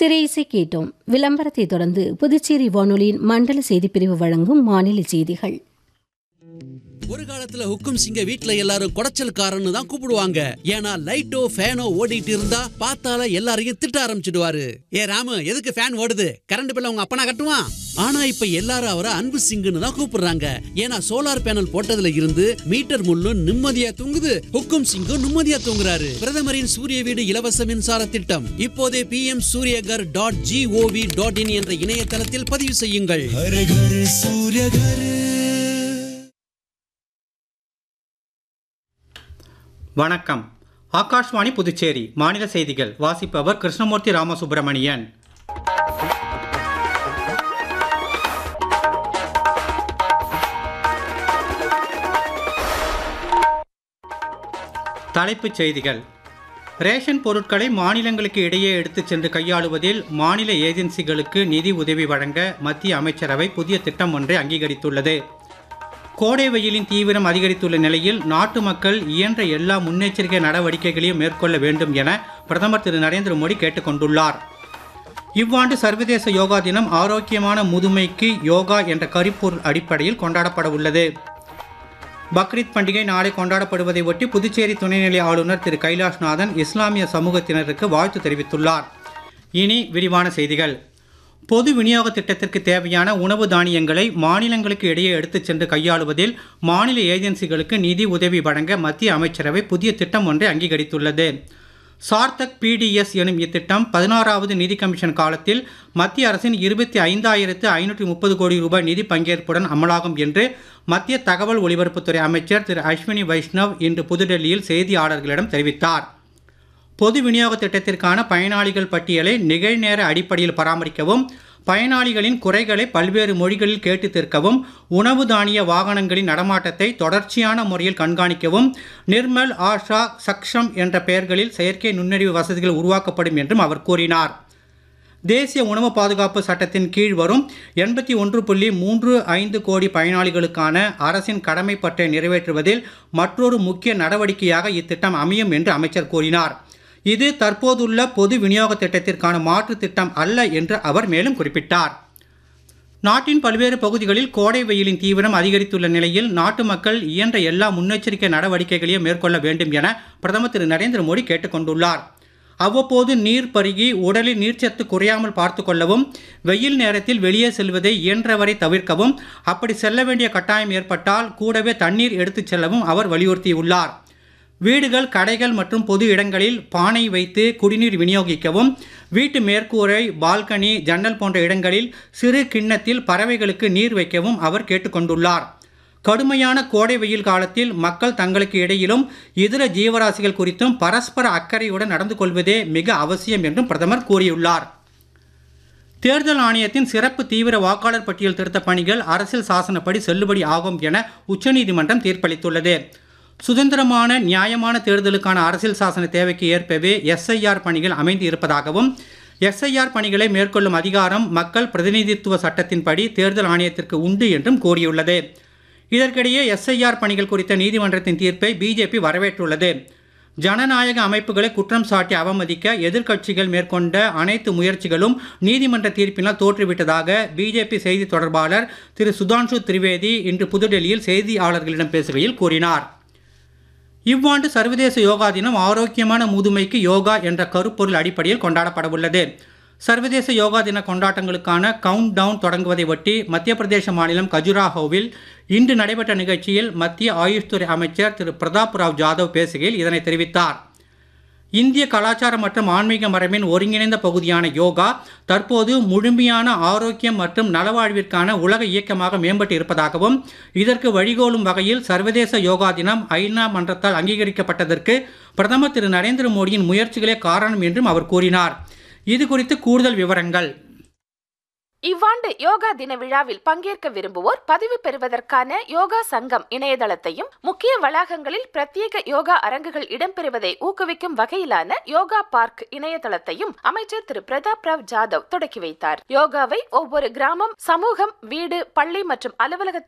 திரையிசை கேட்டோம் விளம்பரத்தை தொடர்ந்து புதுச்சேரி வானொலியின் மண்டல செய்திப்பிரிவு வழங்கும் மாநில செய்திகள் ஒரு காலத்துல ஹுக்கும் சிங்க வீட்ல எல்லாரும் குடைச்சல்காரன்னு தான் கூப்பிடுவாங்க ஏன்னா லைட்டோ ஃபேனோ ஓடிட்டு இருந்தா பார்த்தால எல்லாரையும் திட்ட ஆரம்பிச்சிடுவாரு ஏ ராமு எதுக்கு ஃபேன் ஓடுது கரண்ட் பில்ல உங்க அப்பனா கட்டுவான் ஆனா இப்ப எல்லாரும் அவரை அன்பு சிங்குன்னு தான் கூப்பிடுறாங்க ஏன்னா சோலார் பேனல் போட்டதுல இருந்து மீட்டர் முள்ளும் நிம்மதியா தூங்குது ஹுக்கும் சிங்கும் நிம்மதியா தூங்குறாரு பிரதமரின் சூரிய வீடு இலவச மின்சார திட்டம் இப்போதே P M Suryaghar dot GOV dot in என்ற இணையதளத்தில் பதிவு செய்யுங்கள் हर घर सूर्य घर வணக்கம் ஆகாஷ்வாணி புதுச்சேரி மாநில செய்திகள் வாசிப்பவர் கிருஷ்ணமூர்த்தி ராமசுப்பிரமணியன் தலைப்புச் செய்திகள் ரேஷன் பொருட்களை மாநிலங்களுக்கு இடையே எடுத்துச் சென்று கையாளுவதில் மாநில ஏஜென்சிகளுக்கு நிதி உதவி வழங்க மத்திய அமைச்சரவை புதிய திட்டம் ஒன்றை அங்கீகரித்துள்ளது கோடை வெயிலின் தீவிரம் அதிகரித்துள்ள நிலையில் நாட்டு மக்கள் இயன்ற எல்லா முன்னெச்சரிக்கை நடவடிக்கைகளையும் மேற்கொள்ள வேண்டும் என பிரதமர் திரு நரேந்திர மோடி கேட்டுக்கொண்டுள்ளார் இவ்வாண்டு சர்வதேச யோகா தினம் ஆரோக்கியமான முதுமைக்கு யோகா என்ற கருப்பொருள் அடிப்படையில் கொண்டாடப்பட உள்ளது பக்ரீத் பண்டிகை நாளை கொண்டாடப்படுவதை ஒட்டி புதுச்சேரி துணைநிலை ஆளுநர் திரு கைலாஷ்நாதன் இஸ்லாமிய சமூகத்தினருக்கு வாழ்த்து தெரிவித்துள்ளார் இனி விரிவான செய்திகள் பொது விநியோக திட்டத்திற்கு தேவையான உணவு தானியங்களை மாநிலங்களுக்கு இடையே எடுத்துச் சென்று கையாளுவதில் மாநில ஏஜென்சிகளுக்கு நிதி உதவி வழங்க மத்திய அமைச்சரவை புதிய திட்டம் ஒன்றை அங்கீகரித்துள்ளது சார்த்தக் பிடிஎஸ் எனும் இத்திட்டம் பதினாறாவது நிதி கமிஷன் காலத்தில் மத்திய அரசின் இருபத்தி ஐந்தாயிரத்து ஐநூற்றி முப்பது கோடி ரூபாய் நிதி பங்கேற்புடன் அமலாகும் என்று மத்திய தகவல் ஒலிபரப்புத்துறை அமைச்சர் திரு அஸ்வினி வைஷ்ணவ் இன்று புதுடெல்லியில் செய்தியாளர்களிடம் தெரிவித்தார் பொது விநியோக திட்டத்திற்கான பயனாளிகள் பட்டியலை நிகழ்நேர அடிப்படையில் பராமரிக்கவும் பயனாளிகளின் குறைகளை பல்வேறு மொழிகளில் கேட்டு தீர்க்கவும் உணவு தானிய வாகனங்களின் நடமாட்டத்தை தொடர்ச்சியான முறையில் கண்காணிக்கவும் நிர்மல் ஆஷா சக்ஷம் என்ற பெயர்களில் செயற்கை நுண்ணறிவு வசதிகள் உருவாக்கப்படும் என்றும் அவர் கூறினார் தேசிய உணவு பாதுகாப்பு சட்டத்தின் கீழ் வரும் எண்பத்தி ஒன்று புள்ளி மூன்று ஐந்து கோடி பயனாளிகளுக்கான அரசின் கடமை பற்றை நிறைவேற்றுவதில் மற்றொரு முக்கிய நடவடிக்கையாக இத்திட்டம் அமையும் என்று அமைச்சர் கூறினார் இது தற்போதுள்ள பொது விநியோக திட்டத்திற்கான மாற்று திட்டம் அல்ல என்று அவர் மேலும் குறிப்பிட்டார் நாட்டின் பல்வேறு பகுதிகளில் கோடை வெயிலின் தீவிரம் அதிகரித்துள்ள நிலையில் நாட்டு மக்கள் இயன்ற எல்லா முன்னெச்சரிக்கை நடவடிக்கைகளையும் மேற்கொள்ள வேண்டும் என பிரதமர் திரு நரேந்திர மோடி கேட்டுக்கொண்டுள்ளார் அவ்வப்போது நீர் பருகி உடலில் நீர்ச்சத்து குறையாமல் பார்த்து கொள்ளவும் வெயில் நேரத்தில் வெளியே செல்வதை இயன்றவரை தவிர்க்கவும் அப்படி செல்ல வேண்டிய கட்டாயம் ஏற்பட்டால் கூடவே தண்ணீர் எடுத்துச் செல்லவும் அவர் வலியுறுத்தியுள்ளார் வீடுகள் கடைகள் மற்றும் பொது இடங்களில் பானை வைத்து குடிநீர் விநியோகிக்கவும் வீட்டு மேற்கூரை பால்கனி ஜன்னல் போன்ற இடங்களில் சிறு கிண்ணத்தில் பறவைகளுக்கு நீர் வைக்கவும் அவர் கேட்டுக்கொண்டுள்ளார் கடுமையான கோடை வெயில் காலத்தில் மக்கள் தங்களுக்கு இடையிலும் இதர ஜீவராசிகள் குறித்தும் பரஸ்பர அக்கறையுடன் நடந்து கொள்வதே மிக அவசியம் என்றும் பிரதமர் கூறியுள்ளார் தேர்தல் ஆணையத்தின் சிறப்பு தீவிர வாக்காளர் பட்டியல் திருத்தப் பணிகள் அரசியல் சாசனப்படி செல்லுபடி ஆகும் என உச்சநீதிமன்றம் தீர்ப்பளித்துள்ளது சுதந்திரமான நியாயமான தேர்தலுக்கான அரசியல் சாசன தேவைக்கு ஏற்பவே எஸ்ஐஆர் பணிகள் அமைந்து இருப்பதாகவும் எஸ்ஐஆர் பணிகளை மேற்கொள்ளும் அதிகாரம் மக்கள் பிரதிநிதித்துவ சட்டத்தின்படி தேர்தல் ஆணையத்திற்கு உண்டு என்றும் கூறியுள்ளது இதற்கிடையே எஸ்ஐஆர் பணிகள் குறித்த நீதிமன்றத்தின் தீர்ப்பை பிஜேபி வரவேற்றுள்ளது ஜனநாயக அமைப்புகளை குற்றம் சாட்டி அவமதிக்க எதிர்க்கட்சிகள் மேற்கொண்ட அனைத்து முயற்சிகளும் நீதிமன்ற தீர்ப்பினால் தோற்றுவிட்டதாக பிஜேபி செய்தி தொடர்பாளர் திரு சுதான்ஷு திரிவேதி இன்று புதுடெல்லியில் செய்தியாளர்களிடம் பேசுகையில் கூறினார் இவ்வாண்டு சர்வதேச யோகா தினம் ஆரோக்கியமான முதுமைக்கு யோகா என்ற கருப்பொருள் அடிப்படையில் கொண்டாடப்பட உள்ளது சர்வதேச யோகா தின கொண்டாட்டங்களுக்கான கவுண்ட் டவுன் தொடங்குவதை ஒட்டி மத்திய பிரதேச மாநிலம் கஜுராஹோவில் இன்று நடைபெற்ற நிகழ்ச்சியில் மத்திய ஆயுஷ் துறை அமைச்சர் திரு பிரதாப் ராவ் ஜாதவ் பேசுகையில் இதனை தெரிவித்தார் இந்திய கலாச்சாரம் மற்றும் ஆன்மீக மரபின் ஒருங்கிணைந்த பகுதியான யோகா தற்போது முழுமையான ஆரோக்கியம் மற்றும் நலவாழ்விற்கான உலக இயக்கமாக மேம்பட்டு இருப்பதாகவும் இதற்கு வழிகோலும் வகையில் சர்வதேச யோகா தினம் ஐநா மன்றத்தால் அங்கீகரிக்கப்பட்டதற்கு பிரதமர் திரு நரேந்திர மோடியின் முயற்சிகளே காரணம் என்றும் அவர் கூறினார் இது குறித்து கூடுதல் விவரங்கள் இவ்வாண்டு யோகா தின விழாவில் பங்கேற்க விரும்புவோர் பதிவு பெறுவதற்கான யோகா சங்கம் இணையதளத்தையும் முக்கிய வளாகங்களில் பிரத்யேக யோகா அரங்குகள் இடம்பெறுவதை ஊக்குவிக்கும் வகையிலான யோகா பார்க் இணையதளத்தையும் அமைச்சர் திரு பிரதாப் ராவ் ஜாதவ் தொடக்கி வைத்தார் யோகாவை ஒவ்வொரு கிராமம் சமூகம் வீடு பள்ளி மற்றும் அலுவலகத்தில்